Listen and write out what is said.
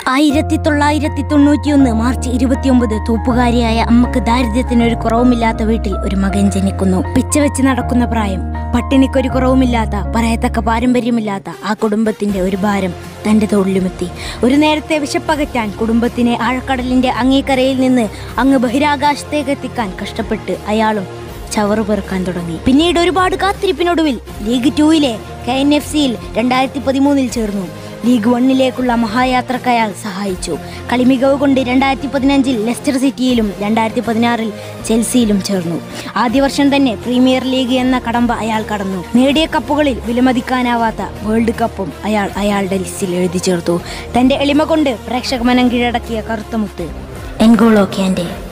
ആയിരത്തി തൊള്ളായിരത്തി തൊണ്ണൂറ്റിയൊന്ന് മാർച്ച് ഇരുപത്തിയൊമ്പത് തൂപ്പുകാരിയായ അമ്മക്ക് ദാരിദ്ര്യത്തിനൊരു കുറവുമില്ലാത്ത വീട്ടിൽ ഒരു മകൻ ജനിക്കുന്നു പിച്ച വെച്ച് നടക്കുന്ന പ്രായം പട്ടിണിക്കൊരു കുറവുമില്ലാത്ത പറയത്തക്ക പാരമ്പര്യമില്ലാത്ത ആ കുടുംബത്തിന്റെ ഒരു ഭാരം തന്റെ തോളിലുമെത്തി ഒരു നേരത്തെ വിശപ്പകറ്റാൻ കുടുംബത്തിനെ ആഴക്കടലിന്റെ അങ്ങേക്കരയിൽ നിന്ന് അങ്ങ് ബഹിരാകാശത്തേക്ക് എത്തിക്കാൻ കഷ്ടപ്പെട്ട് അയാളും ചവറ് പെറുക്കാൻ തുടങ്ങി പിന്നീട് ഒരുപാട് കാത്തിരിപ്പിനൊടുവിൽ ലീഗ് ടൂയിലെ കെ എൻ എഫ് സിയിൽ രണ്ടായിരത്തി പതിമൂന്നിൽ ചേർന്നു ലീഗ് വണ്ണിലേക്കുള്ള മഹായാത്രക്ക് അയാൾ സഹായിച്ചു കളിമികവ് കൊണ്ട് രണ്ടായിരത്തി പതിനഞ്ചിൽ ലെസ്റ്റർ സിറ്റിയിലും രണ്ടായിരത്തി പതിനാറിൽ ചെൽസിയിലും ചേർന്നു ആദ്യ വർഷം തന്നെ പ്രീമിയർ ലീഗ് എന്ന കടമ്പ അയാൾ കടന്നു നേടിയ കപ്പുകളിൽ വിലമതിക്കാനാവാത്ത വേൾഡ് കപ്പും അയാൾ അയാളുടെ ലിസ്റ്റിൽ എഴുതി ചേർത്തു തന്റെ എളിമ കൊണ്ട് പ്രേക്ഷക മനം കീഴടക്കിയ കറുത്തമുത്ത് എൻഗോളോ ക്യാൻഡെ